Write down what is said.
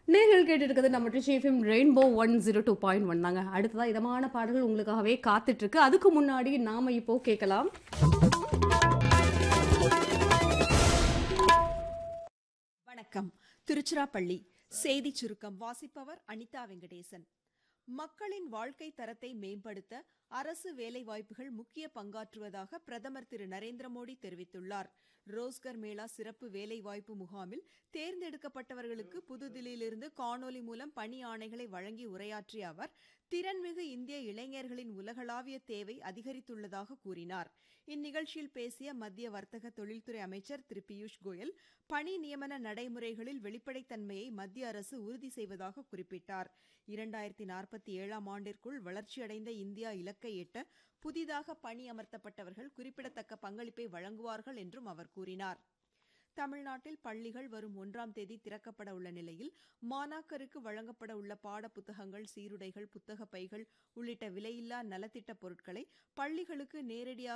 நேர்கள் கேட்டு இருக்கிறது நம்ம டிச்சிஎஃப்எம் rainbow one zero two point one தாங்க அடுத்ததா இதமான பாடல்கள் உங்களுக்காகவே காத்துட்டு இருக்கு அதுக்கு முன்னாடி நாம இப்போ கேட்கலாம் வணக்கம் திருச்சிராப்பள்ளி செய்தி சுருக்கம் வாசிப்பவர் அனிதா வெங்கடேசன் மக்களின் வாழ்க்கை தரத்தை மேம்படுத்த அரசு வேலைவாய்ப்புகள் முக்கிய பங்காற்றுவதாக பிரதமர் திரு நரேந்திர மோடி தெரிவித்துள்ளார் ரோஸ்கர் மேளா சிறப்பு வேலைவாய்ப்பு முகாமில் தேர்ந்தெடுக்கப்பட்டவர்களுக்கு புதுதில்லியிலிருந்து காணொலி மூலம் பணி ஆணைகளை வழங்கி உரையாற்றிய அவர் திறன்மிகு இந்திய இளைஞர்களின் உலகளாவிய தேவை அதிகரித்துள்ளதாக கூறினார் இந்நிகழ்ச்சியில் பேசிய மத்திய வர்த்தக தொழில்துறை அமைச்சர் திரு பியூஷ் கோயல் பணி நியமன நடைமுறைகளில் வெளிப்படைத்தன்மையை மத்திய அரசு உறுதி செய்வதாக குறிப்பிட்டார் இரண்டாயிரத்தி நாற்பத்தி ஏழாம் ஆண்டிற்குள் வளர்ச்சியடைந்த இந்தியா இலக்கை எட்ட புதிதாக பணி அமர்த்தப்பட்டவர்கள் குறிப்பிடத்தக்க பங்களிப்பை வழங்குவார்கள் என்றும் அவர் கூறினார் தமிழ்நாட்டில் பள்ளிகள் வரும் ஒன்றாம் தேதி திறக்கப்பட உள்ள நிலையில் மாணாக்கருக்கு வழங்கப்பட உள்ள பாட புத்தகங்கள் சீருடைகள் புத்தக பைகள் உள்ளிட்ட விலையில்லா நலத்திட்ட பொருட்களை பள்ளிகளுக்கு நேரடியாக